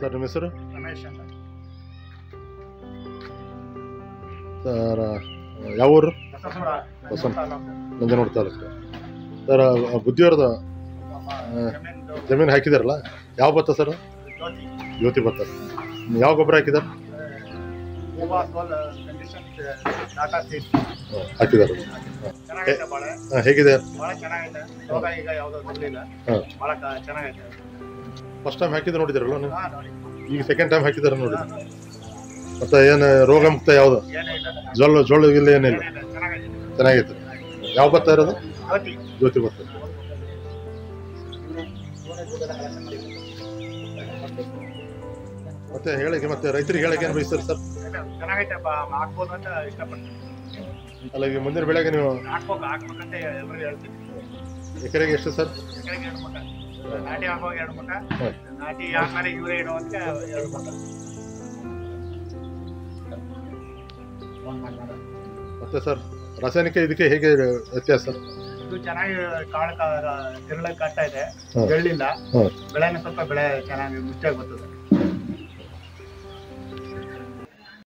Sir ನಿಮ್ಮ ಹೆಸರು ರಮೇಶ್ ಅಂತ ಸರ್ ಯಾವ ಊರು ಬಸವಪುರ ಬಸವ- ತಾಲೂಕು. ನಂಜನಗೂಡು ತಾಲೂಕು ಸರ್ ಆ ಬುದ್ಧಿಯವರದ ಜಮೀನ್ದು ಜಮೀನು ಹಾಕಿದಾರಲ್ಲ ಯಾವ ಭತ್ತ ಸರ್ ಜ್ಯೋತಿ ಜ್ಯೋತಿ ಭತ್ತ ಯಾವ ಗೊಬ್ಬರ ಹಾಕಿದಾರೆ ಹೂವ ಸೋಲ್ ಕಂಡೀಷನ್ ಟಾಟಾ ಸೀಡ್ ಹಾಕಿದ್ದಾರೆ ಚೆನ್ನಾಗೈತೆ ಬಾಳೆ ಹಾಂ ಹೇಗಿದೆ ಭಾಳ ಚೆನ್ನಾಗೈತೆ ರೋಗ ಈಗ ಯಾವುದೋ ಬರಲಿಲ್ಲ ಹಾಂ ಭಾಳ ಕ- ಚೆನ್ನಾಗೈತೆ ಫಸ್ಟ್ ಟೈಮ್ ಹಾಕಿದ್ರೆ ನೋಡಿದಿರಲ್ಲ ನೀವು ಹಾಂ ನೋಡಿ ಈಗ ಸೆಕೆಂಡ್ ಟೈಮ್ ಹಾಕಿದಾರೆ ನೋಡಿ ಮತ್ತೆ ಏನು ರೋಗ ಮುಕ್ತ ಯಾವುದು ಏನೇ ಇಲ್ಲ ಜೊಳ್ಳು ಜೊಳ್ಳು ಇಲ್ಲ ಏನಿಲ್ಲ ಏನಿಲ್ಲ ಚೆನ್ನಾಗೈತೆ ಚೆನ್ನಾಗೈತೆ ಯಾವ ಭತ್ತ ಇರೋದು ಜ್ಯೋತಿ ಜ್ಯೋತಿ ಭತ್ತ ಮತ್ತೆ ಹೇಳಕ್ಕೆ ಮತ್ತೆ ರೈತರಿಗೆ ಹೇಳಕ್ಕೆ ಏನು ಬಯಸ್ತಾರೆ ಸರ್ ಚೆನ್ನಾಗೈತೆ ಬಾ ಹಾಕ್ಬೋದು ಅಂತ ಇಷ್ಟಪಡ್ತೀನಿ ಅಲ್ಲ ಈಗ ಮುಂದಿನ ಬೆಳೆಗೆ ನೀವು ಹಾಕ್ಬೇಕು ಹಾಕ್ಬೇಕಂತ ಎಲ್ರಿಗೂ ಹೇಳ್ತೀನಿ ಎಕರೆಗೆ ಎಷ್ಟು ಸರ್ ಎಕರೆಗೆ ಎರಡು ಮಟ್ಟ ನಾಟಿ ಹಾಕುವಾಗ ಎರಡು ಮಟ್ಟ ಹಾಂ. ನಾಟಿ ಆದ್ಮೇಲೆ ಯೂರಿಯಾ ಇಡುವಂತೆ ಎರಡು ಮಟ್ಟ ಮತ್ತೆ ಸರ್ ರಾಸಾಯನಿಕ ಇದಕ್ಕೆ ಹೇಗೆ ವ್ಯತ್ಯಾಸ ಇದು ಚೆನ್ನಾಗಿ ಕಾಳು ತಿರುಳಕ್ಕೆ ಕಾಡ್ತಾ ಇದೆ ಹಾಂ. ಬೆಳ್ಳಿಲ್ಲ ಹಾಂ ಬೆಳೆನ ಸ್ವಲ್ಪ ಬೆಳೆ ಚೆನ್ನಾಗಿ ಮುಚ್ಚಾಗಿ ಬರ್ತದೆ